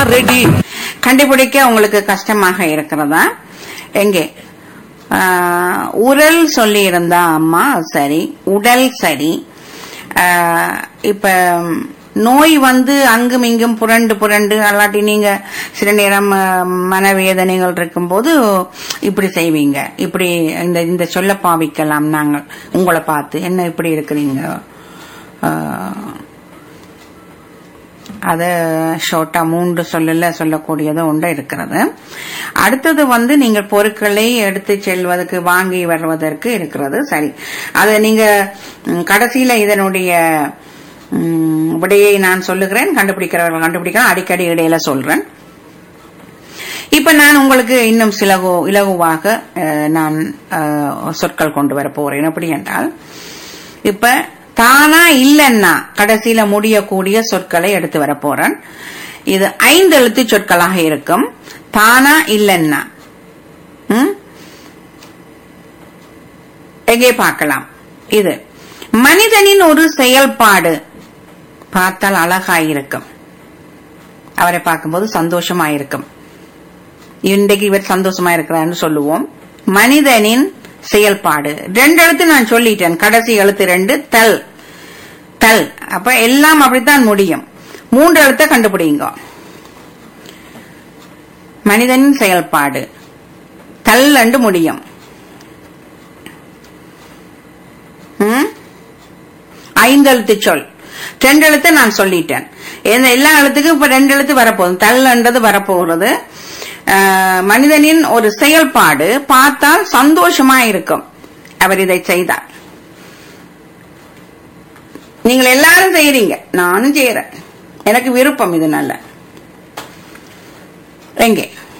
Ready கண்டுபிடிக்க உங்களுக்கு கஷ்டமாக இருக்கிறதா எங்கே ஆஹ், உரல் சொல்லி இருந்தா அம்மா சரி உடல் சரி ஆஹ், இப்ப நோய் வந்து அங்கும் இங்கும் புரண்டு புரண்டு அல்லாட்டி நீங்க சில நேரம் ஆஹ், மனவேதனைகள் இருக்கும்போது இப்படி செய்வீங்க இப்படி இந்த இந்த சொல்ல பாவிக்கலாம் நாங்கள் உங்களை பார்த்து என்ன இப்படி இருக்கிறீங்க ஆஹ், அது ஷோர்ட்டா மூன்று சொல்லல சொல்லக்கூடியது ஒன்று இருக்கிறது அடுத்தது வந்து நீங்கள் பொருட்களை எடுத்து செல்வதற்கு வாங்கி வருவதற்கு இருக்கிறது சரி அது நீங்க ம், கடைசியில இதனுடைய ம், விடையை நான் சொல்லுகிறேன் கண்டுபிடிக்கிறவர்கள் கண்டுபிடிக்கலாம் அடிக்கடி இடையில சொல்றேன் இப்ப நான் உங்களுக்கு இன்னும் சிலகு இலகுவாக அஹ், நான் அஹ், சொற்கள் கொண்டு வர போறேன் எப்படி என்றால் இப்ப தானா இல்லைன்னா கடைசியில முடியக்கூடிய சொற்களை எடுத்து வர போறேன் இது ஐந்து எழுத்து சொற்களாக இருக்கும் தானா இல்லைன்னா ம்? எங்கே பார்க்கலாம் இது மனிதனின் ஒரு செயல்பாடு பார்த்தால் அழகாயிருக்கும் அவரை பார்க்கும்போது சந்தோஷமாயிருக்கும் இன்றைக்கு இவர் சந்தோஷமா இருக்கிறான்னு சொல்லுவோம் மனிதனின் செயல்பாடு ரெண்டு எழுத்து நான் சொல்லிட்டேன் கடைசி எழுத்து ரெண்டு தல் தல் அப்ப எல்லாம் அப்படித்தான் முடியும் மூன்று எழுத்தை கண்டுபிடிங்க மனிதனின் செயல்பாடு தல் என்று முடியும் ம்? ஐந்து எழுத்து சொல் ரெண்டு எழுத்து நான் சொல்லிட்டேன் இந்த எல்லா எழுத்துக்கும் இப்ப ரெண்டு எழுத்து வரப்போகுது தல்ன்றது வரப்போகிறது ஆஹ், மனிதனின் ஒரு செயல்பாடு பார்த்தால் சந்தோஷமா இருக்கும் அவர் இதை செய்தார் நீங்கள் எல்லாரும் செய்யறீங்க நானும் செய்யறேன் எனக்கு விருப்பம் இது நல்ல எங்கே